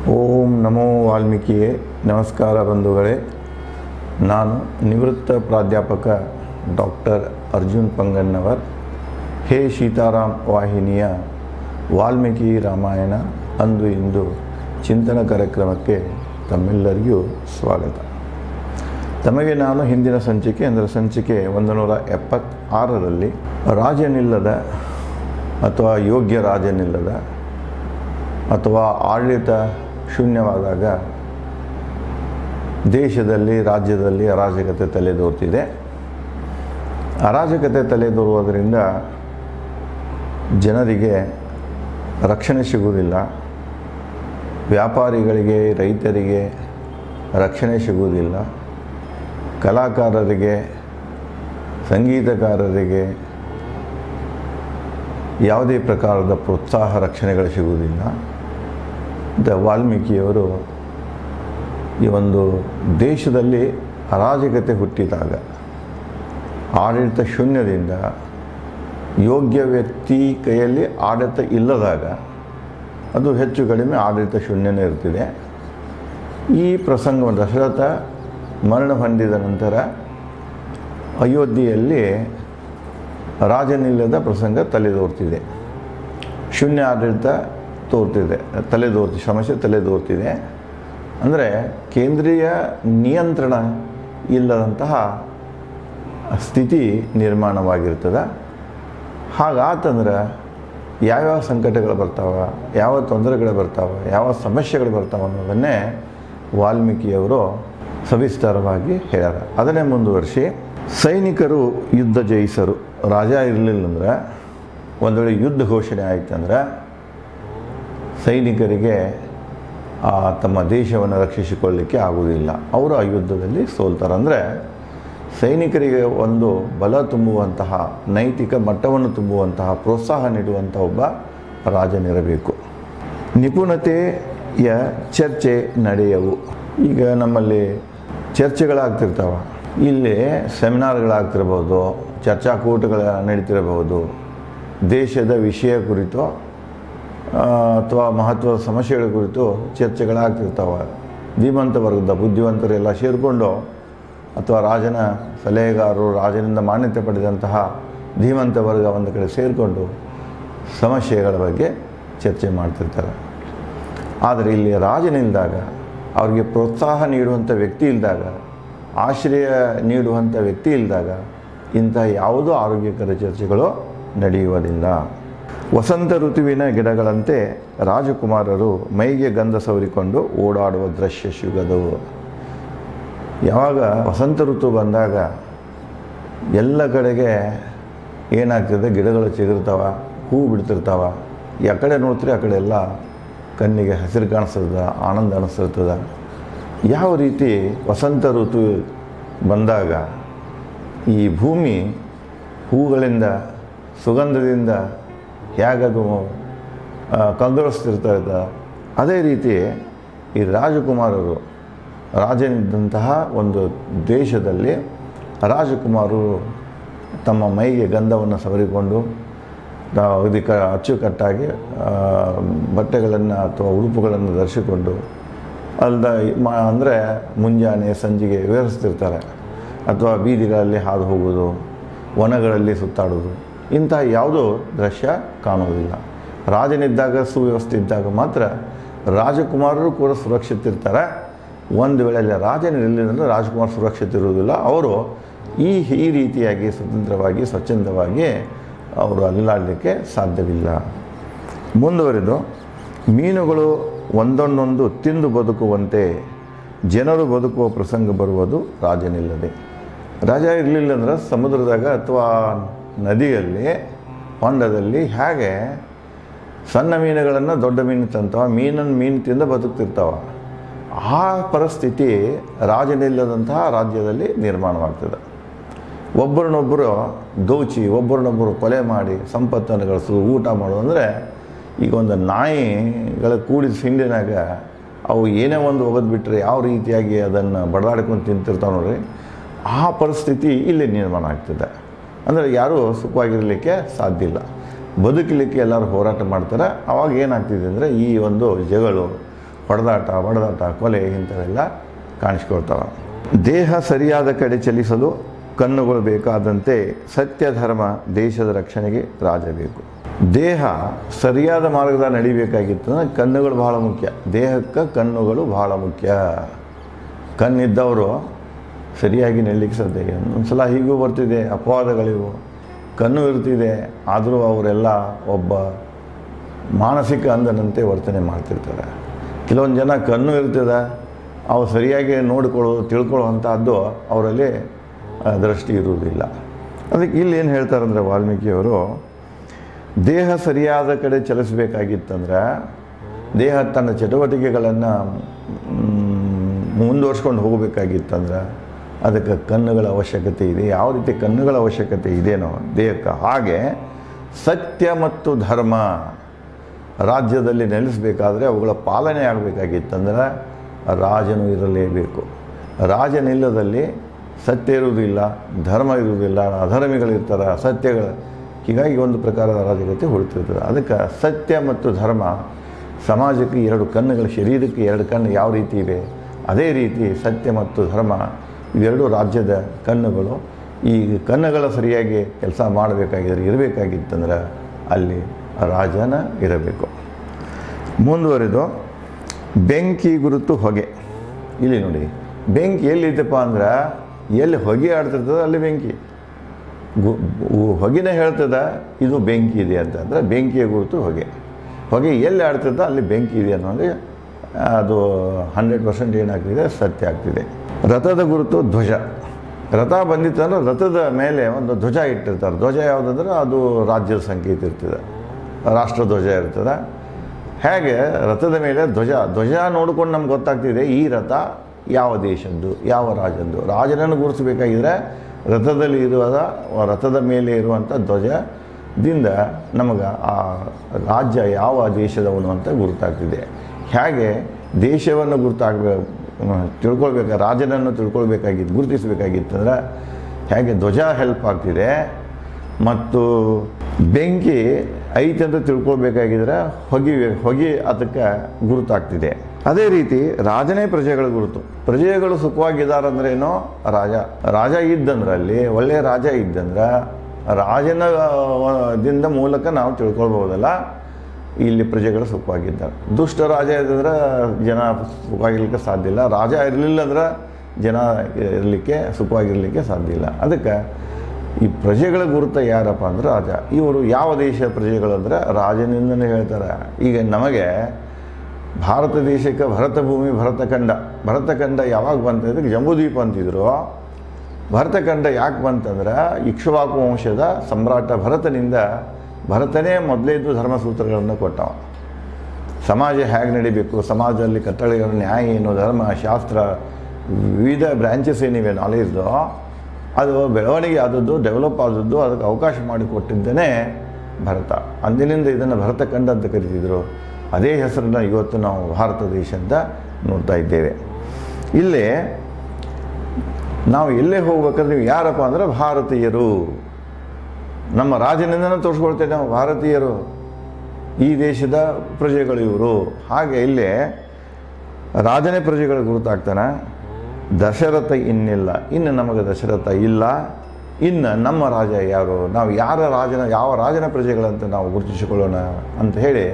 ಓಂ ನಮೋ ವಾಲ್ಮೀಕಿಯೇ ನಮಸ್ಕಾರ ಬಂಧುಗಳೇ ನಾನು ನಿವೃತ್ತ ಪ್ರಾಧ್ಯಾಪಕ ಡಾಕ್ಟರ್ ಅರ್ಜುನ್ ಪಂಗನ್ನವರ್ ಹೇ ಸೀತಾರಾಮ್ ವಾಹಿನಿಯ ವಾಲ್ಮೀಕಿ ರಾಮಾಯಣ ಅಂದು ಇಂದು ಚಿಂತನ ಕಾರ್ಯಕ್ರಮಕ್ಕೆ ತಮ್ಮೆಲ್ಲರಿಗೂ ಸ್ವಾಗತ ತಮಗೆ ನಾನು ಹಿಂದಿನ ಸಂಚಿಕೆ ಅಂದರೆ ಸಂಚಿಕೆ ಒಂದು ನೂರ ಎಪ್ಪತ್ತಾರರಲ್ಲಿ ರಾಜನಿಲ್ಲದ ಅಥವಾ ಯೋಗ್ಯ ರಾಜನಿಲ್ಲದ ಅಥವಾ ಆಡಳಿತ ಶೂನ್ಯವಾದಾಗ ದೇಶದಲ್ಲಿ ರಾಜ್ಯದಲ್ಲಿ ಅರಾಜಕತೆ ತಲೆದೋರ್ತಿದೆ ಅರಾಜಕತೆ ತಲೆದೋರುವುದರಿಂದ ಜನರಿಗೆ ರಕ್ಷಣೆ ಸಿಗುವುದಿಲ್ಲ ವ್ಯಾಪಾರಿಗಳಿಗೆ ರೈತರಿಗೆ ರಕ್ಷಣೆ ಸಿಗುವುದಿಲ್ಲ ಕಲಾಕಾರರಿಗೆ ಸಂಗೀತಕಾರರಿಗೆ ಯಾವುದೇ ಪ್ರಕಾರದ ಪ್ರೋತ್ಸಾಹ ರಕ್ಷಣೆಗಳು ಸಿಗುವುದಿಲ್ಲ ದ ವಾಲ್ಮೀಕಿಯವರು ಈ ಒಂದು ದೇಶದಲ್ಲಿ ಅರಾಜಕತೆ ಹುಟ್ಟಿದಾಗ ಆಡಳಿತ ಶೂನ್ಯದಿಂದ ಯೋಗ್ಯ ವ್ಯಕ್ತಿ ಕೈಯಲ್ಲಿ ಆಡಳಿತ ಇಲ್ಲದಾಗ ಅದು ಹೆಚ್ಚು ಕಡಿಮೆ ಆಡಳಿತ ಶೂನ್ಯನೇ ಇರ್ತಿದೆ ಈ ಪ್ರಸಂಗ ದಶರಥ ಮರಣ ಹೊಂದಿದ ನಂತರ ಅಯೋಧ್ಯೆಯಲ್ಲಿ ರಾಜನಿಲ್ಲದ ಪ್ರಸಂಗ ತಲೆದೋರ್ತಿದೆ ಶೂನ್ಯ ಆಡಳಿತ ತೋರ್ತಿದೆ ತಲೆದೋರ್ತಿ ಸಮಸ್ಯೆ ತಲೆದೋರ್ತಿದೆ ಅಂದರೆ ಕೇಂದ್ರೀಯ ನಿಯಂತ್ರಣ ಇಲ್ಲದಂತಹ ಸ್ಥಿತಿ ನಿರ್ಮಾಣವಾಗಿರ್ತದೆ ಹಾಗಾತಂದ್ರೆ ಯಾವ್ಯಾವ ಸಂಕಟಗಳು ಬರ್ತಾವ ಯಾವ ತೊಂದರೆಗಳು ಬರ್ತಾವ ಯಾವ ಸಮಸ್ಯೆಗಳು ಬರ್ತಾವ ಅನ್ನೋದನ್ನೇ ವಾಲ್ಮೀಕಿಯವರು ಸವಿಸ್ತಾರವಾಗಿ ಹೇಳ್ಯಾರ ಅದನ್ನೇ ಮುಂದುವರಿಸಿ ಸೈನಿಕರು ಯುದ್ಧ ಜಯಿಸರು ರಾಜ ಇರಲಿಲ್ಲಂದ್ರೆ ಒಂದು ವೇಳೆ ಯುದ್ಧ ಘೋಷಣೆ ಆಯ್ತಂದ್ರೆ ಸೈನಿಕರಿಗೆ ಆ ತಮ್ಮ ದೇಶವನ್ನು ರಕ್ಷಿಸಿಕೊಳ್ಳಲಿಕ್ಕೆ ಆಗುವುದಿಲ್ಲ ಅವರು ಆ ಯುದ್ಧದಲ್ಲಿ ಸೋಲ್ತಾರೆ ಅಂದರೆ ಸೈನಿಕರಿಗೆ ಒಂದು ಬಲ ತುಂಬುವಂತಹ ನೈತಿಕ ಮಟ್ಟವನ್ನು ತುಂಬುವಂತಹ ಪ್ರೋತ್ಸಾಹ ನೀಡುವಂಥ ಒಬ್ಬ ರಾಜನಿರಬೇಕು ನಿಪುಣತೆಯ ಚರ್ಚೆ ನಡೆಯವು ಈಗ ನಮ್ಮಲ್ಲಿ ಚರ್ಚೆಗಳಾಗ್ತಿರ್ತಾವ ಇಲ್ಲಿ ಸೆಮಿನಾರ್ಗಳಾಗ್ತಿರ್ಬೋದು ಚರ್ಚಾಕೂಟಗಳ ನಡೀತಿರಬಹುದು ದೇಶದ ವಿಷಯ ಕುರಿತು ಅಥವಾ ಮಹತ್ವದ ಸಮಸ್ಯೆಗಳ ಕುರಿತು ಚರ್ಚೆಗಳಾಗ್ತಿರ್ತಾವೆ ಧೀಮಂತ ವರ್ಗದ ಬುದ್ಧಿವಂತರೆಲ್ಲ ಸೇರಿಕೊಂಡು ಅಥವಾ ರಾಜನ ಸಲಹೆಗಾರರು ರಾಜನಿಂದ ಮಾನ್ಯತೆ ಪಡೆದಂತಹ ಧೀಮಂತ ವರ್ಗ ಒಂದು ಕಡೆ ಸೇರಿಕೊಂಡು ಸಮಸ್ಯೆಗಳ ಬಗ್ಗೆ ಚರ್ಚೆ ಮಾಡ್ತಿರ್ತಾರೆ ಆದರೆ ಇಲ್ಲಿ ರಾಜನಿಲ್ದಾಗ ಅವರಿಗೆ ಪ್ರೋತ್ಸಾಹ ನೀಡುವಂಥ ವ್ಯಕ್ತಿ ಇಲ್ದಾಗ ಆಶ್ರಯ ನೀಡುವಂಥ ವ್ಯಕ್ತಿ ಇಲ್ದಾಗ ಇಂಥ ಯಾವುದೂ ಆರೋಗ್ಯಕರ ಚರ್ಚೆಗಳು ನಡೆಯುವುದಿಲ್ಲ ವಸಂತ ಋತುವಿನ ಗಿಡಗಳಂತೆ ರಾಜಕುಮಾರರು ಮೈಗೆ ಗಂಧ ಸವರಿಕೊಂಡು ಓಡಾಡುವ ದೃಶ್ಯ ಸಿಗದವು ಯಾವಾಗ ವಸಂತ ಋತು ಬಂದಾಗ ಎಲ್ಲ ಕಡೆಗೆ ಏನಾಗ್ತದೆ ಗಿಡಗಳು ಚಿಗುರ್ತಾವ ಹೂ ಬಿಡ್ತಿರ್ತಾವ ಆ ಕಡೆ ನೋಡ್ತೀರಿ ಆ ಕಡೆ ಎಲ್ಲ ಕಣ್ಣಿಗೆ ಹಸಿರು ಕಾಣಿಸ್ತದ ಆನಂದ ಅನಿಸ್ತಿರ್ತದ ಯಾವ ರೀತಿ ವಸಂತ ಋತು ಬಂದಾಗ ಈ ಭೂಮಿ ಹೂಗಳಿಂದ ಸುಗಂಧದಿಂದ ಹೇಗದು ಕಂಗೊಳಿಸ್ತಿರ್ತದ ಅದೇ ರೀತಿ ಈ ರಾಜಕುಮಾರರು ರಾಜನಿದ್ದಂತಹ ಒಂದು ದೇಶದಲ್ಲಿ ರಾಜಕುಮಾರರು ತಮ್ಮ ಮೈಗೆ ಗಂಧವನ್ನು ಸವರಿಕೊಂಡು ಅದಕ್ಕೆ ಅಚ್ಚುಕಟ್ಟಾಗಿ ಬಟ್ಟೆಗಳನ್ನು ಅಥವಾ ಉಡುಪುಗಳನ್ನು ಧರಿಸಿಕೊಂಡು ಅಲ್ದ ಮ ಅಂದರೆ ಮುಂಜಾನೆ ಸಂಜೆಗೆ ವಿವರಿಸ್ತಿರ್ತಾರೆ ಅಥವಾ ಬೀದಿಗಳಲ್ಲಿ ಹಾದು ಹೋಗೋದು ವನಗಳಲ್ಲಿ ಸುತ್ತಾಡೋದು ಇಂತಹ ಯಾವುದೂ ದೃಶ್ಯ ಕಾಣುವುದಿಲ್ಲ ರಾಜನಿದ್ದಾಗ ಸುವ್ಯವಸ್ಥೆ ಇದ್ದಾಗ ಮಾತ್ರ ರಾಜಕುಮಾರರು ಕೂಡ ಸುರಕ್ಷಿತ ಇರ್ತಾರೆ ಒಂದು ವೇಳೆ ಅಲ್ಲಿ ರಾಜನಿರಲಿಲ್ಲ ರಾಜಕುಮಾರ್ ಸುರಕ್ಷಿತ ಇರುವುದಿಲ್ಲ ಅವರು ಈ ಈ ರೀತಿಯಾಗಿ ಸ್ವತಂತ್ರವಾಗಿ ಸ್ವಚ್ಛಂದವಾಗಿ ಅವರು ಅಲ್ಲಾಡಲಿಕ್ಕೆ ಸಾಧ್ಯವಿಲ್ಲ ಮುಂದುವರೆದು ಮೀನುಗಳು ಒಂದೊಂದೊಂದು ತಿಂದು ಬದುಕುವಂತೆ ಜನರು ಬದುಕುವ ಪ್ರಸಂಗ ಬರುವುದು ರಾಜನಿಲ್ಲದೆ ರಾಜ ಇರಲಿಲ್ಲ ಅಂದ್ರೆ ಸಮುದ್ರದಾಗ ಅಥವಾ ನದಿಯಲ್ಲಿ ಹೊಂಡದಲ್ಲಿ ಹೇಗೆ ಸಣ್ಣ ಮೀನುಗಳನ್ನು ದೊಡ್ಡ ಮೀನು ತಂತಾವ ಮೀನನ್ನು ಮೀನು ತಿಂದು ಬದುಕ್ತಿರ್ತಾವ ಆ ಪರಿಸ್ಥಿತಿ ರಾಜನಿಲ್ಲದಂತಹ ರಾಜ್ಯದಲ್ಲಿ ನಿರ್ಮಾಣವಾಗ್ತದೆ ಒಬ್ಬರನ್ನೊಬ್ಬರು ದೋಚಿ ಒಬ್ಬರನ್ನೊಬ್ಬರು ಕೊಲೆ ಮಾಡಿ ಸಂಪತ್ತನ್ನು ಗಳಿಸೋದು ಊಟ ಮಾಡೋದು ಅಂದರೆ ಈಗ ಒಂದು ನಾಯಿಗಳ ಕೂಡಿದ ಹಿಂಡಿನಾಗ ಅವು ಏನೇ ಒಂದು ಒಗೆದು ಬಿಟ್ಟರೆ ಯಾವ ರೀತಿಯಾಗಿ ಅದನ್ನು ಬಡದಾಡ್ಕೊಂಡು ತಿಂತಿರ್ತಾವೆ ನೋಡ್ರಿ ಆ ಪರಿಸ್ಥಿತಿ ಇಲ್ಲಿ ನಿರ್ಮಾಣ ಆಗ್ತದೆ ಅಂದರೆ ಯಾರೂ ಸುಖವಾಗಿರಲಿಕ್ಕೆ ಸಾಧ್ಯ ಇಲ್ಲ ಬದುಕಲಿಕ್ಕೆ ಎಲ್ಲರೂ ಹೋರಾಟ ಮಾಡ್ತಾರೆ ಅವಾಗ ಏನಾಗ್ತಿದೆ ಅಂದರೆ ಈ ಒಂದು ಜಗಳು ಹೊಡೆದಾಟ ಬಡದಾಟ ಕೊಲೆ ಇಂಥವೆಲ್ಲ ಕಾಣಿಸ್ಕೊಳ್ತವೆ ದೇಹ ಸರಿಯಾದ ಕಡೆ ಚಲಿಸಲು ಕಣ್ಣುಗಳು ಬೇಕಾದಂತೆ ಸತ್ಯ ಧರ್ಮ ದೇಶದ ರಕ್ಷಣೆಗೆ ರಾಜ ಬೇಕು ದೇಹ ಸರಿಯಾದ ಮಾರ್ಗದ ನಡಿಬೇಕಾಗಿತ್ತು ಅಂದ್ರೆ ಕಣ್ಣುಗಳು ಬಹಳ ಮುಖ್ಯ ದೇಹಕ್ಕೆ ಕಣ್ಣುಗಳು ಬಹಳ ಮುಖ್ಯ ಕಣ್ಣಿದ್ದವರು ಸರಿಯಾಗಿ ನೆಡಲಿಕ್ಕೆ ಸಾಧ್ಯ ಇಲ್ಲ. ಒಂದ್ಸಲ ಹೀಗೂ ಬರ್ತಿದೆ ಅಪವಾದಗಳಿವು ಕಣ್ಣು ಇರ್ತಿದೆ ಆದರೂ ಅವರೆಲ್ಲ ಒಬ್ಬ ಮಾನಸಿಕ ಅಂಧನಂತೆ ವರ್ತನೆ ಮಾಡ್ತಿರ್ತಾರೆ ಕೆಲವೊಂದು ಜನ ಕಣ್ಣು ಇರ್ತದೆ ಅವು ಸರಿಯಾಗಿ ನೋಡಿಕೊಳ್ಳೋದು ತಿಳ್ಕೊಳ್ಳುವಂಥದ್ದು ಅವರಲ್ಲಿ ಆ, ದೃಷ್ಟಿ ಇರುವುದಿಲ್ಲ ಅದಕ್ಕೆ ಇಲ್ಲಿ ಏನು ಹೇಳ್ತಾರೆ ಅಂದರೆ ವಾಲ್ಮೀಕಿಯವರು ದೇಹ ಸರಿಯಾದ ಕಡೆ ಚಲಿಸಬೇಕಾಗಿತ್ತಂದ್ರೆ ದೇಹ ತನ್ನ ಚಟುವಟಿಕೆಗಳನ್ನು ಮುಂದುವರ್ಸ್ಕೊಂಡು ಹೋಗಬೇಕಾಗಿತ್ತಂದ್ರೆ ಅದಕ್ಕೆ ಕಣ್ಣುಗಳ ಅವಶ್ಯಕತೆ ಇದೆ ಯಾವ ರೀತಿ ಕಣ್ಣುಗಳ ಅವಶ್ಯಕತೆ ಇದೆಯೋ ದೇಹಕ್ಕೆ ಹಾಗೆ ಸತ್ಯ ಮತ್ತು ಧರ್ಮ ರಾಜ್ಯದಲ್ಲಿ ನೆಲೆಸಬೇಕಾದ್ರೆ ಅವುಗಳ ಪಾಲನೆ ಆಗಬೇಕಾಗಿತ್ತಂದ್ರೆ ರಾಜನು ಇರಲೇಬೇಕು ರಾಜನಿಲ್ಲದಲ್ಲಿ ಸತ್ಯ ಇರುವುದಿಲ್ಲ ಧರ್ಮ ಇರುವುದಿಲ್ಲ ಅಧರ್ಮಿಗಳಿರ್ತಾರೆ ಸತ್ಯಗಳ ಹೀಗಾಗಿ ಒಂದು ಪ್ರಕಾರದ ಅರಾಜಕತೆ ಹುಡುತಿರ್ತದೆ ಅದಕ್ಕೆ ಸತ್ಯ ಮತ್ತು ಧರ್ಮ ಸಮಾಜಕ್ಕೆ ಎರಡು ಕಣ್ಣುಗಳು ಶರೀರಕ್ಕೆ ಎರಡು ಕಣ್ಣು ಯಾವ ರೀತಿ ಇವೆ ಅದೇ ರೀತಿ ಸತ್ಯ ಮತ್ತು ಧರ್ಮ ಇವೆರಡು ರಾಜ್ಯದ ಕಣ್ಣುಗಳು ಈ ಕಣ್ಣುಗಳ ಸರಿಯಾಗಿ ಕೆಲಸ ಮಾಡಬೇಕಾಗಿದ್ರೆ ಇರಬೇಕಾಗಿತ್ತಂದ್ರೆ ಅಲ್ಲಿ ರಾಜನ ಇರಬೇಕು ಮುಂದುವರೆದು ಬೆಂಕಿ ಗುರುತು ಹೊಗೆ ಇಲ್ಲಿ ನೋಡಿ ಬೆಂಕಿ ಎಲ್ಲಿತ್ತಪ್ಪ ಅಂದ್ರೆ ಎಲ್ಲಿ ಹೊಗೆ ಆಡ್ತಿರ್ತದೆ ಅಲ್ಲಿ ಬೆಂಕಿ ಗು- ಉ- ಹೊಗೆನೇ ಹೇಳ್ತದ ಇದು ಬೆಂಕಿ ಇದೆ ಅಂತ ಅಂದರೆ ಬೆಂಕಿಯ ಗುರುತು ಹೊಗೆ ಹೊಗೆ ಎಲ್ಲಿ ಆಡ್ತದ ಅಲ್ಲಿ ಬೆಂಕಿ ಇದೆ ಅನ್ನೋದು ಅದು ಹಂಡ್ರೆಡ್ ಪರ್ಸೆಂಟ್ ಏನಾಗ್ತಿದೆ ಸತ್ಯ ಆಗ್ತಿದೆ ರಥದ ಗುರುತು ಧ್ವಜ ರಥ ಬಂದಿತ್ತಂದ್ರೆ ರಥದ ಮೇಲೆ ಒಂದು ಧ್ವಜ ಇಟ್ಟಿರ್ತಾರೆ ಧ್ವಜ ಯಾವುದಂದ್ರೆ ಅದು ರಾಜ್ಯದ ಸಂಕೇತ ಇರ್ತದೆ ರಾಷ್ಟ್ರಧ್ವಜ ಇರ್ತದೆ ಹೇಗೆ ರಥದ ಮೇಲೆ ಧ್ವಜ ಧ್ವಜ ನೋಡ್ಕೊಂಡು ನಮ್ಗೆ ಗೊತ್ತಾಗ್ತಿದೆ ಈ ರಥ ಯಾವ ದೇಶದ್ದು ಯಾವ ರಾಜ್ಯದ್ದು ರಾಜನನ್ನು ಗುರುತಿಸಬೇಕಾಗಿದ್ರೆ ರಥದಲ್ಲಿ ಇರುವ ರಥದ ಮೇಲೆ ಇರುವಂಥ ಧ್ವಜದಿಂದ ನಮಗೆ ಆ ರಾಜ್ಯ ಯಾವ ದೇಶದವನು ಅಂತ ಗುರುತಾಗ್ತಿದೆ ಹೇಗೆ ದೇಶವನ್ನು ಗುರುತಾಗಬೇಕು ತಿಳ್ಕೊಳ್ಬೇಕು ರಾಜನನ್ನು ತಿಳ್ಕೊಳ್ಬೇಕಾಗಿತ್ತು ಗುರುತಿಸಬೇಕಾಗಿತ್ತಂದ್ರೆ ಹೇಗೆ ಧ್ವಜ ಹೆಲ್ಪ್ ಆಗ್ತಿದೆ ಮತ್ತು ಬೆಂಕಿ ಐತೆ ಅಂತ ತಿಳ್ಕೊಳ್ಬೇಕಾಗಿದ್ರೆ ಹೊಗೆ ಹೊಗೆ ಅದಕ್ಕೆ ಗುರುತಾಗ್ತಿದೆ ಅದೇ ರೀತಿ ರಾಜನೇ ಪ್ರಜೆಗಳ ಗುರುತು ಪ್ರಜೆಗಳು ಸುಖವಾಗಿದ್ದಾರಂದ್ರೆ ಏನೋ ರಾಜ ರಾಜ ಇದ್ದಂದ್ರೆ ಅಲ್ಲಿ ಒಳ್ಳೆಯ ರಾಜ ಇದ್ದಂದ್ರೆ ರಾಜನ ಆ, ದಿಂದ ಮೂಲಕ ನಾವು ತಿಳ್ಕೊಳ್ಬೋದಲ್ಲ ಇಲ್ಲಿ ಪ್ರಜೆಗಳು ಸುಖವಾಗಿದ್ದಾರೆ ದುಷ್ಟ ರಾಜ ಇದ್ದಂದ್ರೆ ಜನ ಸುಖವಾಗಿರ್ಲಿಕ್ಕೆ ಸಾಧ್ಯ ಇಲ್ಲ ರಾಜ ಇರಲಿಲ್ಲ ಅಂದ್ರೆ ಜನ ಇರಲಿಕ್ಕೆ ಸುಖವಾಗಿರಲಿಕ್ಕೆ ಸಾಧ್ಯ ಇಲ್ಲ ಅದಕ್ಕೆ ಈ ಪ್ರಜೆಗಳ ಗುರುತ ಯಾರಪ್ಪ ಅಂದ್ರೆ ರಾಜ ಇವರು ಯಾವ ದೇಶ ಪ್ರಜೆಗಳು ಅಂದ್ರೆ ರಾಜನಿಂದನೇ ಹೇಳ್ತಾರೆ ಈಗ ನಮಗೆ ಭಾರತ ದೇಶಕ್ಕೆ ಭರತ ಭೂಮಿ ಭರತಖಂಡ ಭರತಖಂಡ ಯಾವಾಗ ಬಂತಂದ್ರೆ ಜಂಬೂದ್ವೀಪ ಅಂತಿದ್ರು ಭರತಖಂಡ ಯಾಕೆ ಬಂತಂದ್ರೆ ಇಕ್ಷ್ವಾಕು ವಂಶದ ಸಮ್ರಾಟ ಭರತನಿಂದ ಭರತನೇ ಮೊದಲೇದು ಧರ್ಮಸೂತ್ರಗಳನ್ನು ಕೊಟ್ಟವ ಸಮಾಜ ಹೇಗೆ ನಡಿಬೇಕು ಸಮಾಜದಲ್ಲಿ ಕಟ್ಟಳೆಗಳ ನ್ಯಾಯ ಏನು ಧರ್ಮ ಶಾಸ್ತ್ರ ವಿವಿಧ ಬ್ರ್ಯಾಂಚಸ್ ಏನಿವೆ ನಾಲೆಜ್ದು ಅದು ಬೆಳವಣಿಗೆ ಆದದ್ದು ಡೆವಲಪ್ ಆದದ್ದು ಅದಕ್ಕೆ ಅವಕಾಶ ಮಾಡಿಕೊಟ್ಟಿದ್ದೇನೆ ಭರತ ಅಂದಿನಿಂದ ಇದನ್ನು ಭರತ ಖಂಡ ಅಂತ ಕರೀತಿದ್ರು ಅದೇ ಹೆಸರನ್ನು ಇವತ್ತು ನಾವು ಭಾರತ ದೇಶ ಅಂತ ನೋಡ್ತಾ ಇದ್ದೇವೆ ಇಲ್ಲಿ ನಾವು ಎಲ್ಲೇ ಹೋಗ್ಬೇಕಾದ್ರೆ ನೀವು ಯಾರಪ್ಪ ಅಂದ್ರೆ ಭಾರತೀಯರು ನಮ್ಮ ರಾಜನಿಂದನೇ ತೋರಿಸ್ಕೊಳ್ತೇವೆ ನಾವು ಭಾರತೀಯರು ಈ ದೇಶದ ಪ್ರಜೆಗಳು ಇವರು ಹಾಗೆ ಇಲ್ಲೇ ರಾಜನೇ ಪ್ರಜೆಗಳ ಗುರುತಾಗ್ತಾನೆ ದಶರಥ ಇನ್ನಿಲ್ಲ ಇನ್ನು ನಮಗೆ ದಶರಥ ಇಲ್ಲ ಇನ್ನು ನಮ್ಮ ರಾಜ ಯಾರು ನಾವು ಯಾರ ರಾಜನ ಯಾವ ರಾಜನ ಪ್ರಜೆಗಳಂತ ನಾವು ಗುರುತಿಸಿಕೊಳ್ಳೋಣ ಅಂತ ಹೇಳಿ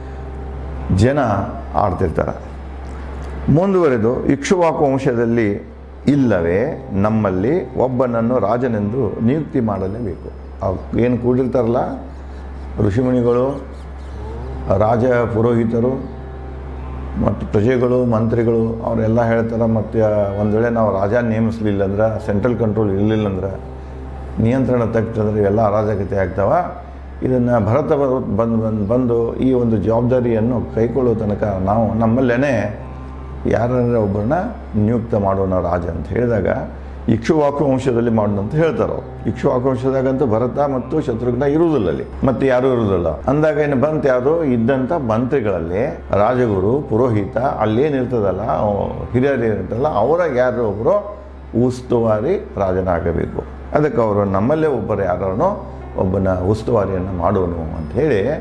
ಜನ ಆಡ್ತಿರ್ತಾರೆ ಮುಂದುವರೆದು ಇಕ್ಷುವಾಕು ವಂಶದಲ್ಲಿ ಇಲ್ಲವೇ ನಮ್ಮಲ್ಲಿ ಒಬ್ಬನನ್ನು ರಾಜನೆಂದು ನಿಯುಕ್ತಿ ಮಾಡಲೇಬೇಕು ಏನು ಕೂಡಿರ್ತಾರಲ್ಲ ಋಷಿಮುನಿಗಳು ರಾಜ ಪುರೋಹಿತರು ಮತ್ತು ಪ್ರಜೆಗಳು ಮಂತ್ರಿಗಳು ಅವರೆಲ್ಲ ಹೇಳ್ತಾರೆ ಮತ್ತು ಒಂದು ವೇಳೆ ನಾವು ರಾಜ ನೇಮಿಸಲಿಲ್ಲ ಅಂದ್ರೆ ಸೆಂಟ್ರಲ್ ಕಂಟ್ರೋಲ್ ಇರಲಿಲ್ಲ ಅಂದ್ರೆ ನಿಯಂತ್ರಣ ತಗ್ತಂದ್ರೆ ಇವೆಲ್ಲ ಅರಾಜಕತೆ ಆಗ್ತಾವ ಇದನ್ನು ಭರತ ಬಂದು ಬಂದು ಬಂದು ಈ ಒಂದು ಜವಾಬ್ದಾರಿಯನ್ನು ಕೈಗೊಳ್ಳೋ ತನಕ ನಾವು ನಮ್ಮಲ್ಲೇ ಯಾರನ್ನ ಒಬ್ಬರನ್ನ ನಿಯುಕ್ತ ಮಾಡೋಣ ರಾಜ ಅಂತ ಹೇಳಿದಾಗ ಇಕ್ಷುವಾಕು ವಂಶದಲ್ಲಿ ಮಾಡೋಣ ಅಂತ ಹೇಳ್ತಾರೆ ಅವ್ರು ಇಕ್ಷುವಾಕು ವಂಶದಾಗಂತೂ ಭರತ ಮತ್ತು ಶತ್ರುಘ್ನ ಇರುವುದಿಲ್ಲ ಅಲ್ಲಿ ಮತ್ತೆ ಯಾರೂ ಇರುವುದಿಲ್ಲ ಅಂದಾಗ ಏನು ಬಂತ ಯಾರು ಇದ್ದಂಥ ಮಂತ್ರಿಗಳಲ್ಲಿ ರಾಜಗುರು ಪುರೋಹಿತ ಅಲ್ಲೇನಿರ್ತದಲ್ಲ ಅವ್ ಹಿರಿಯರು ಇರ್ತಲ್ಲ ಅವರಾಗ ಯಾರು ಒಬ್ಬರು ಉಸ್ತುವಾರಿ ರಾಜನಾಗಬೇಕು ಅದಕ್ಕೆ ಅವರು ನಮ್ಮಲ್ಲೇ ಒಬ್ಬರು ಯಾರನ್ನು ಒಬ್ಬನ ಉಸ್ತುವಾರಿಯನ್ನು ಮಾಡೋನು ಅಂತ ಹೇಳಿ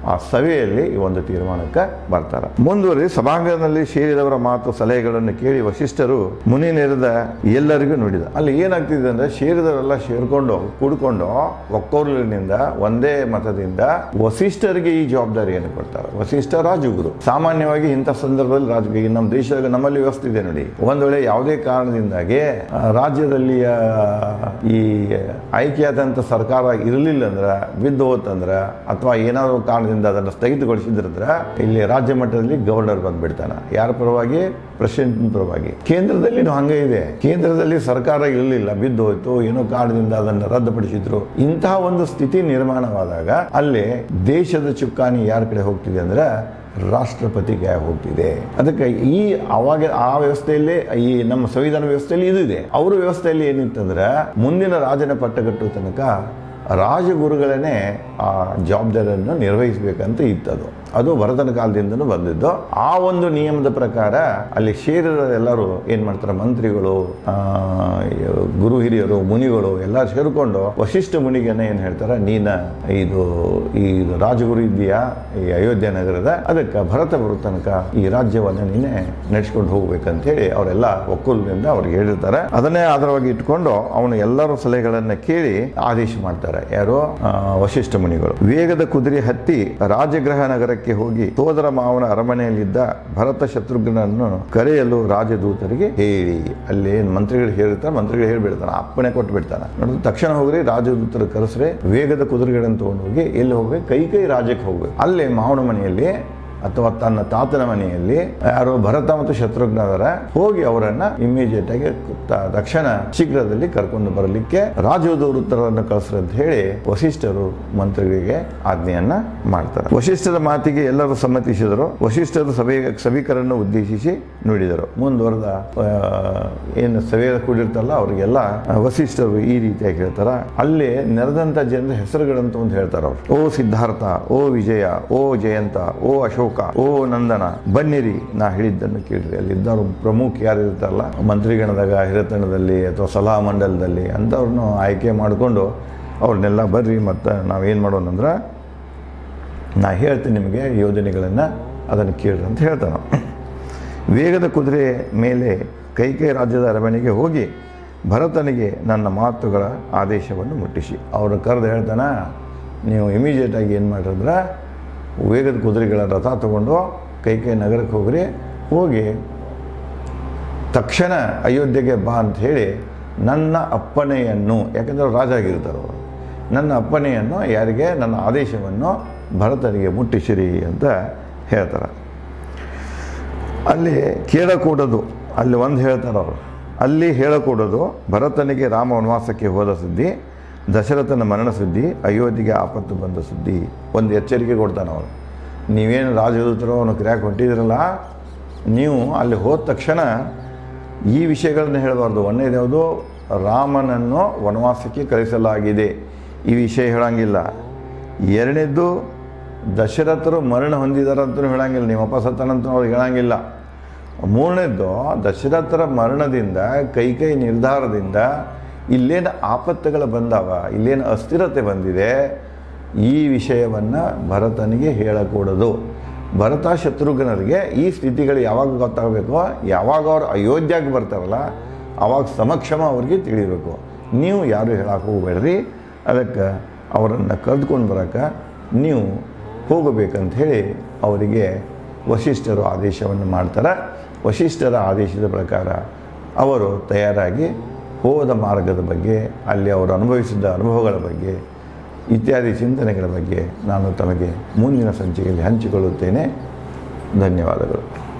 ಆ ಸಭೆಯಲ್ಲಿ ಈ ಒಂದು ತೀರ್ಮಾನಕ್ಕೆ ಬರ್ತಾರೆ ಮುಂದುವರಿ ಸಭಾಂಗಣದಲ್ಲಿ ಸೇರಿದವರ ಮಾತು ಸಲಹೆಗಳನ್ನು ಕೇಳಿ ವಶಿಷ್ಠರು ಮುನಿ ನೆರೆದ ಎಲ್ಲರಿಗೂ ನುಡಿದ ಅಲ್ಲಿ ಏನಾಗ್ತಿದೆ ಅಂದ್ರೆ ಸೇರಿದವರೆಲ್ಲ ಸೇರ್ಕೊಂಡು ಕೂಡ್ಕೊಂಡು ಒಕ್ಕೊರ್ಲಿನಿಂದ ಒಂದೇ ಮತದಿಂದ ವಸಿಷ್ಠರಿಗೆ ಈ ಜವಾಬ್ದಾರಿಯನ್ನು ಕೊಡ್ತಾರೆ ವಸಿಷ್ಠ ರಾಜಗುರು ಸಾಮಾನ್ಯವಾಗಿ ಇಂಥ ಸಂದರ್ಭದಲ್ಲಿ ರಾಜ ಈಗ ನಮ್ಮ ದೇಶದಾಗ ನಮ್ಮಲ್ಲಿ ವ್ಯವಸ್ಥೆ ಇದೆ ನೋಡಿ ಒಂದ್ ವೇಳೆ ಯಾವುದೇ ಕಾರಣದಿಂದಾಗಿ ಆ, ರಾಜ್ಯದಲ್ಲಿ ಆ, ಈ ಆಯ್ಕೆಯಾದಂಥ ಸರ್ಕಾರ ಇರಲಿಲ್ಲ ಅಂದ್ರೆ ಬಿದ್ದು ಹೋತಂದ್ರೆ ಅಥವಾ ಏನಾದರೂ ಕಾರಣದಿಂದ ಅದನ್ನು ಸ್ಥಗಿತಗೊಳಿಸಿದ್ರಂದ್ರೆ ಇಲ್ಲಿ ರಾಜ್ಯ ಮಟ್ಟದಲ್ಲಿ ಗವರ್ನರ್ ಬಂದ್ಬಿಡ್ತಾನೆ ಯಾರ ಪರವಾಗಿ ಪ್ರೆಸಿಡೆಂಟ್ ಪರವಾಗಿ ಕೇಂದ್ರದಲ್ಲಿ ಹಂಗೆ ಇದೆ ಕೇಂದ್ರದಲ್ಲಿ ಸರ್ಕಾರ ಇರಲಿಲ್ಲ ಬಿದ್ದು ಹೋಯ್ತು ಏನೋ ಕಾರಣದಿಂದ ಅದನ್ನು ರದ್ದುಪಡಿಸಿದ್ರು ಇಂತಹ ಒಂದು ಸ್ಥಿತಿ ನಿರ್ಮಾಣವಾದಾಗ ಅಲ್ಲಿ ದೇಶದ ಚುಕ್ಕಾಣಿ ಯಾರ ಕಡೆ ಹೋಗ್ತಿದೆ ಅಂದ್ರೆ ರಾಷ್ಟ್ರಪತಿಗೆ ಹೋಗ್ತಿದೆ ಅದಕ್ಕೆ ಈ ಅವಾಗ ಆ ವ್ಯವಸ್ಥೆಯಲ್ಲೇ ಈ ನಮ್ಮ ಸಂವಿಧಾನ ವ್ಯವಸ್ಥೆಯಲ್ಲಿ ಇದು ಇದೆ ಅವರ ವ್ಯವಸ್ಥೆಯಲ್ಲಿ ಏನಿತ್ತಂದ್ರೆ ಮುಂದಿನ ರಾಜನ ಪಟ್ಟಗಟ್ಟುವ ತನಕ ರಾಜಗುರುಗಳನ್ನೇ ಆ ಜವಾಬ್ದಾರಿಯನ್ನು ನಿರ್ವಹಿಸಬೇಕಂತ ಇತ್ತದು ಅದು ಭರತನ ಕಾಲದಿಂದನೂ ಬಂದಿದ್ದು ಆ ಒಂದು ನಿಯಮದ ಪ್ರಕಾರ ಅಲ್ಲಿ ಸೇರಿದ ಎಲ್ಲರೂ ಏನ್ ಮಾಡ್ತಾರೆ ಮಂತ್ರಿಗಳು ಆ, ಗುರು ಹಿರಿಯರು ಮುನಿಗಳು ಎಲ್ಲ ಸೇರ್ಕೊಂಡು ವಶಿಷ್ಠ ಮುನಿಗೆನ ಏನ್ ಹೇಳ್ತಾರೆ ನೀನ ಇದು ಈ ರಾಜಗುರು ಇದೆಯಾ ಈ ಅಯೋಧ್ಯೆ ನಗರದ ಅದಕ್ಕೆ ಭರತ ಬರೋ ತನಕ ಈ ರಾಜ್ಯವನ್ನ ನೀನೆ ನಡೆಸ್ಕೊಂಡು ಹೋಗ್ಬೇಕಂತ ಹೇಳಿ ಅವರೆಲ್ಲ ಒಕ್ಕೂಲಿನಿಂದ ಅವ್ರಿಗೆ ಹೇಳಿರ್ತಾರೆ ಅದನ್ನೇ ಆಧಾರವಾಗಿ ಇಟ್ಕೊಂಡು ಅವನು ಎಲ್ಲರೂ ಸಲಹೆಗಳನ್ನ ಕೇಳಿ ಆದೇಶ ಮಾಡ್ತಾರೆ ಯಾರು ಆ, ವಶಿಷ್ಠ ಮುನಿಗಳು ವೇಗದ ಕುದುರೆ ಹತ್ತಿ ರಾಜಗೃಹ ನಗರಕ್ಕೆ ಹೋಗಿ ಸೋದರ ಮಾವನ ಅರಮನೆಯಲ್ಲಿದ್ದ ಭರತ ಶತ್ರುಘ್ನನ್ನು ಕರೆಯಲು ರಾಜದೂತರಿಗೆ ಹೇಳಿ ಅಲ್ಲಿ ಏನ್ ಮಂತ್ರಿಗಳು ಹೇಳಿರ್ತಾರೆ ಮಂತ್ರಿಗಳು ಹೇಳ್ಬಿಡ್ತಾನೆ ಅಪ್ಪಣೆ ಕೊಟ್ಟು ಬಿಡ್ತಾನೆ ನೋಡಿದ್ರೆ ತಕ್ಷಣ ಹೋಗ್ರಿ ರಾಜದೂತರು ಕರೆಸ್ರೆ ವೇಗದ ಕುದುರೆಗಳನ್ನು ತಗೊಂಡು ಹೋಗಿ ಎಲ್ಲಿ ಹೋಗ್ಬೇಕು ಕೈ ಕೈ ರಾಜ್ಯಕ್ಕೆ ಹೋಗ್ಬೇಕು ಅಲ್ಲೇ ಮಾವನ ಮನೆಯಲ್ಲಿ ಅಥವಾ ತನ್ನ ತಾತನ ಮನೆಯಲ್ಲಿ ಯಾರು ಭರತ ಮತ್ತು ಶತ್ರುಘ್ನ ಅದರ ಹೋಗಿ ಅವರನ್ನ ಇಮಿಡಿಯೇಟ್ ಆಗಿ ತ- ತಕ್ಷಣ ಶೀಘ್ರದಲ್ಲಿ ಕರ್ಕೊಂಡು ಬರಲಿಕ್ಕೆ ರಾಜದೂತರನ್ನು ಕಳಿಸ್ರಿ ಅಂತ ಹೇಳಿ ವಶಿಷ್ಠರು ಮಂತ್ರಿಗಳಿಗೆ ಆಜ್ಞೆಯನ್ನ ಮಾಡ್ತಾರೆ ವಶಿಷ್ಠರ ಮಾತಿಗೆ ಎಲ್ಲರೂ ಸಮ್ಮತಿಸಿದರು ವಶಿಷ್ಠರು ಸಭೆ ಸಭಿಕರನ್ನು ಉದ್ದೇಶಿಸಿ ನುಡಿದರು ಮುಂದುವರೆದ ಆ, ಏನು ಸಭೆ ಕೂಡಿರ್ತಲ್ಲ ಅವರಿಗೆಲ್ಲ ವಶಿಷ್ಠರು ಈ ರೀತಿಯಾಗಿ ಹೇಳ್ತಾರ ಅಲ್ಲಿ ನೆರೆದಂತ ಜನರ ಹೆಸರುಗಳಂತ ಒಂದು ಹೇಳ್ತಾರ ಅವ್ರು ಓ ಸಿದ್ಧಾರ್ಥ ಓ ವಿಜಯ ಓ ಜಯಂತ ಓ ಅಶೋಕ ಓ ನಂದನ ಬನ್ನಿರಿ ನಾ ಹೇಳಿದ್ದನ್ನು ಕೇಳಿರಿ ಅಲ್ಲಿ ಇದ್ದವರು ಪ್ರಮುಖ ಯಾರು ಇರ್ತಾರಲ್ಲ ಮಂತ್ರಿಗಣದಾಗ ಹಿರತನದಲ್ಲಿ ಅಥವಾ ಸಲಹಾ ಮಂಡಲದಲ್ಲಿ ಅಂಥವ್ರನ್ನು ಆಯ್ಕೆ ಮಾಡಿಕೊಂಡು ಅವ್ರನ್ನೆಲ್ಲ ಬರ್ರಿ ಮತ್ತು ನಾವೇನು ಮಾಡೋಣ ಅಂದ್ರೆ ನಾ ಹೇಳ್ತೀನಿ ನಿಮಗೆ ಯೋಜನೆಗಳನ್ನು ಅದನ್ನು ಕೇಳ್ರಿ ಅಂತ ಹೇಳ್ತಾನೆ ವೇಗದ ಕುದುರೆ ಮೇಲೆ ಕೈಕೈ ರಾಜ್ಯದ ಅರಮನೆಗೆ ಹೋಗಿ ಭರತನಿಗೆ ನನ್ನ ಮಾತುಗಳ ಆದೇಶವನ್ನು ಮುಟ್ಟಿಸಿ ಅವರು ಕರೆದು ಹೇಳ್ತಾನ ನೀವು ಇಮಿಡಿಯೇಟಾಗಿ ಏನು ಮಾಡಿದ್ರೆ ವೇಗದ ಕುದುರೆಗಳ ರಥ ತಗೊಂಡು ಕೈಕೈ ನಗರಕ್ಕೆ ಹೋಗ್ರಿ ಹೋಗಿ ತಕ್ಷಣ ಅಯೋಧ್ಯೆಗೆ ಬಾ ಅಂತ ಹೇಳಿ ನನ್ನ ಅಪ್ಪಣೆಯನ್ನು ಯಾಕಂದ್ರೆ ಅವ್ರು ರಾಜ ಆಗಿರ್ತಾರೆ ಅವರು ನನ್ನ ಅಪ್ಪಣೆಯನ್ನು ಯಾರಿಗೆ ನನ್ನ ಆದೇಶವನ್ನು ಭರತನಿಗೆ ಮುಟ್ಟಿಸಿರಿ ಅಂತ ಹೇಳ್ತಾರೆ ಅಲ್ಲಿ ಕೇಳಕೂಡದು ಅಲ್ಲಿ ಒಂದು ಹೇಳ್ತಾರೆ ಅವರು ಅಲ್ಲಿ ಹೇಳಕೂಡದು ಭರತನಿಗೆ ರಾಮ ವನವಾಸಕ್ಕೆ ಹೋದ ಸುದ್ದಿ ದಶರಥನ ಮರಣ ಸುದ್ದಿ ಅಯೋಧ್ಯೆಗೆ ಆಪತ್ತು ಬಂದ ಸುದ್ದಿ ಒಂದು ಎಚ್ಚರಿಕೆ ಕೊಡ್ತಾನೆ ಅವರು ನೀವೇನು ರಾಜದೂತರು ಅವನು ಕ್ರ್ಯಾಕ್ ಹೊಂಟಿದ್ರಲ್ಲ ನೀವು ಅಲ್ಲಿ ಹೋದ ತಕ್ಷಣ ಈ ವಿಷಯಗಳನ್ನ ಹೇಳಬಾರ್ದು ಒಂದನೇದು ಯಾವುದು ರಾಮನನ್ನು ವನವಾಸಕ್ಕೆ ಕಳಿಸಲಾಗಿದೆ ಈ ವಿಷಯ ಹೇಳಂಗಿಲ್ಲ ಎರಡನೇದ್ದು ದಶರಥರು ಮರಣ ಹೊಂದಿದಾರಂತೂ ಹೇಳಂಗಿಲ್ಲ ನಿಮ್ಮ ಅಪ್ಪ ಸತ್ತನಂತೂ ಅವ್ರಿಗೆ ಹೇಳಂಗಿಲ್ಲ ಮೂರನೇದ್ದು ದಶರಥರ ಮರಣದಿಂದ ಕೈ ಕೈ ನಿರ್ಧಾರದಿಂದ ಇಲ್ಲೇನು ಆಪತ್ತುಗಳು ಬಂದಾವ ಇಲ್ಲೇನು ಅಸ್ಥಿರತೆ ಬಂದಿದೆ ಈ ವಿಷಯವನ್ನು ಭರತನಿಗೆ ಹೇಳಕೂಡದು ಭರತ ಶತ್ರುಘ್ನರಿಗೆ ಈ ಸ್ಥಿತಿಗಳು ಯಾವಾಗ ಗೊತ್ತಾಗಬೇಕು ಯಾವಾಗ ಅವ್ರು ಅಯೋಧ್ಯೆಗೆ ಬರ್ತಾರಲ್ಲ ಆವಾಗ ಸಮಕ್ಷಮ ಅವ್ರಿಗೆ ತಿಳಿಬೇಕು ನೀವು ಯಾರು ಹೇಳಕ್ಕೆ ಹೋಗ್ಬೇಡ್ರಿ ಅದಕ್ಕೆ ಅವರನ್ನು ಕರೆದುಕೊಂಡು ಬರೋಕ್ಕೆ ನೀವು ಹೋಗಬೇಕಂತ ಹೇಳಿ ಅವರಿಗೆ ವಶಿಷ್ಠರು ಆದೇಶವನ್ನು ಮಾಡ್ತಾರೆ ವಶಿಷ್ಠರ ಆದೇಶದ ಪ್ರಕಾರ ಅವರು ತಯಾರಾಗಿ ಹೋದ ಮಾರ್ಗದ ಬಗ್ಗೆ ಅಲ್ಲಿ ಅವರು ಅನುಭವಿಸಿದ ಅನುಭವಗಳ ಬಗ್ಗೆ ಇತ್ಯಾದಿ ಚಿಂತನೆಗಳ ಬಗ್ಗೆ ನಾನು ತಮಗೆ ಮುಂದಿನ ಸಂಚಿಕೆಯಲ್ಲಿ ಹಂಚಿಕೊಳ್ಳುತ್ತೇನೆ ಧನ್ಯವಾದಗಳು